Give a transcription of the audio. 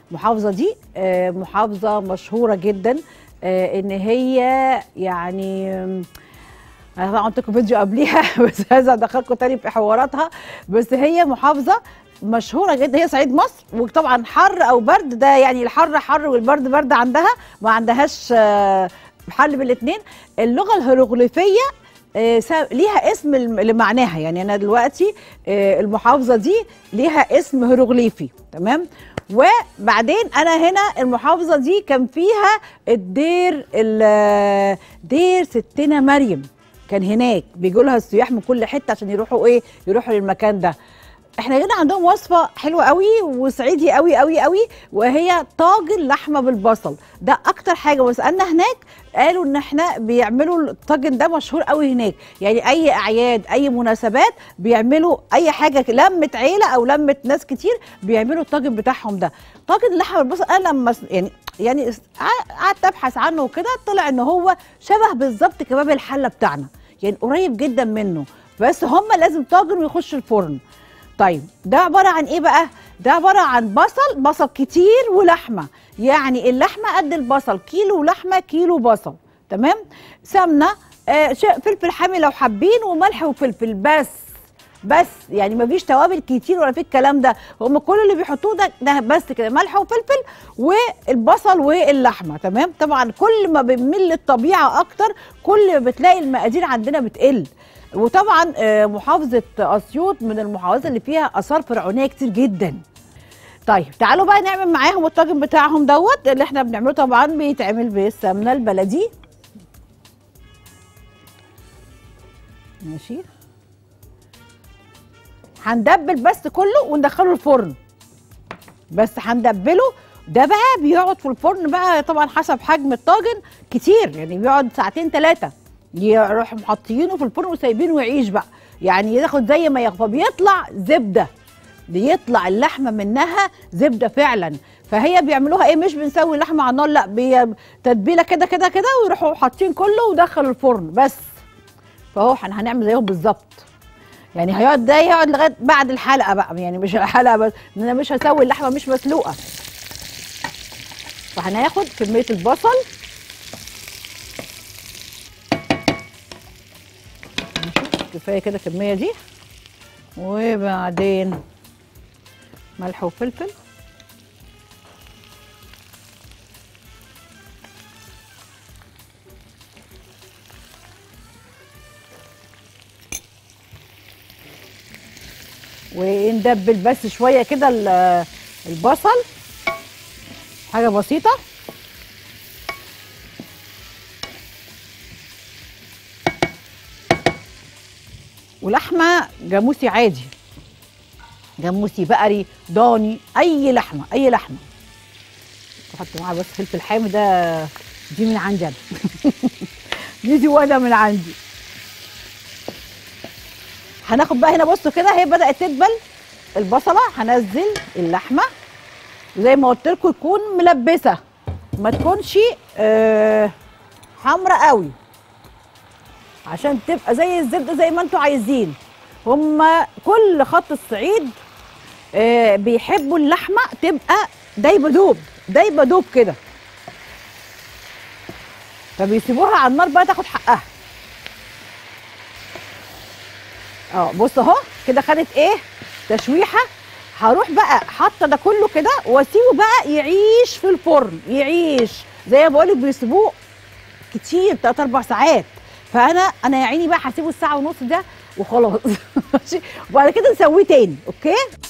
المحافظه دي آه، محافظه مشهوره جدا آه، ان هي يعني آم، انا طبعا عملت لكم فيديو قبليها بس عايزه ادخلكم تاني في حواراتها بس هي محافظه مشهوره جدا هي صعيد مصر وطبعا حر او برد ده يعني الحر حر والبرد برد عندها ما عندهاش آه، حل بالاثنين اللغه الهيروغليفيه آه، سا- ليها اسم الم- لمعناها يعني انا دلوقتي آه، المحافظه دي ليها اسم هيروغليفي تمام وبعدين انا هنا المحافظه دي كان فيها الدير ال- دير ستنا مريم كان هناك بيجوا لها السياح من كل حته عشان يروحوا ايه يروحوا للمكان ده احنا هنا عندهم وصفه حلوه قوي وصعيدي قوي قوي قوي وهي طاجن لحمه بالبصل ده اكتر حاجه وسالنا هناك قالوا ان احنا بيعملوا الطاجن ده مشهور قوي هناك يعني اي اعياد اي مناسبات بيعملوا اي حاجه لمه عيله او لمه ناس كتير بيعملوا الطاجن بتاعهم ده طاجن اللحمه بالبصل انا لما س- يعني يعني س- ع- قعدت ابحث عنه وكده طلع ان هو شبه بالظبط كباب الحله بتاعنا يعني قريب جدا منه بس هم لازم طاجن ويخش الفرن طيب ده عباره عن ايه بقى ده عباره عن بصل بصل كتير ولحمه يعني اللحمه قد البصل كيلو لحمه كيلو بصل تمام سمنه آه ش- فلفل حامي لو حابين وملح وفلفل بس بس يعني مفيش توابل كتير ولا في الكلام ده هم كل اللي بيحطوه ده ده بس كده ملح وفلفل والبصل واللحمه تمام طبعا كل ما بنميل للطبيعه اكتر كل ما بتلاقي المقادير عندنا بتقل وطبعا آه، محافظه اسيوط من المحافظات اللي فيها اثار فرعونيه كتير جدا طيب تعالوا بقى نعمل معاهم الطاجن بتاعهم دوت اللي احنا بنعمله طبعا بيتعمل بالسمنه البلدي ماشي هندبل بس كله وندخله الفرن بس هندبله ده بقى بيقعد في الفرن بقى طبعا حسب حجم الطاجن كتير يعني بيقعد ساعتين ثلاثه يروح محطينه في الفرن وسايبينه يعيش بقى يعني ياخد زي ما ياخد فبيطلع زبده بيطلع اللحمه منها زبده فعلا فهي بيعملوها ايه مش بنسوي اللحمه على النار لا بي- تتبيله كده كده كده ويروحوا حاطين كله ودخلوا الفرن بس فهو هن- هنعمل زيهم بالظبط يعني هيقعد ده يقعد لغايه بعد الحلقه بقى يعني مش الحلقه بس ان انا مش هسوي اللحمه مش مسلوقه فهناخد كميه البصل ماشي، كفايه كده الكميه دي وبعدين ملح وفلفل وندبل بس شويه كده ال- البصل حاجه بسيطه ولحمه جاموسي عادي جاموسي بقري ضاني اي لحمه اي لحمه احط معاها بس فلفل حامي ده دي من عندي انا دي دي وانا من عندي هناخد بقى هنا بصوا كده هي بدات تدبل البصله هنزل اللحمه زي ما قلت لكم يكون ملبسه ما تكونش آه حمرا قوي عشان تبقى زي الزبده زي ما انتوا عايزين هما كل خط الصعيد آه بيحبوا اللحمه تبقى دايبه دوب دايبه دوب كده فبيسيبوها على النار بقى تاخد حقها اه بص اهو كده خدت ايه تشويحه هروح بقى حاطه ده كله كده واسيبه بقى يعيش في الفرن يعيش زي ما بقولك بيسيبوه كتير 3 4 ساعات فانا انا يا عيني بقى هسيبه الساعه ونص ده وخلاص ماشي وبعد كده نسويه تاني اوكي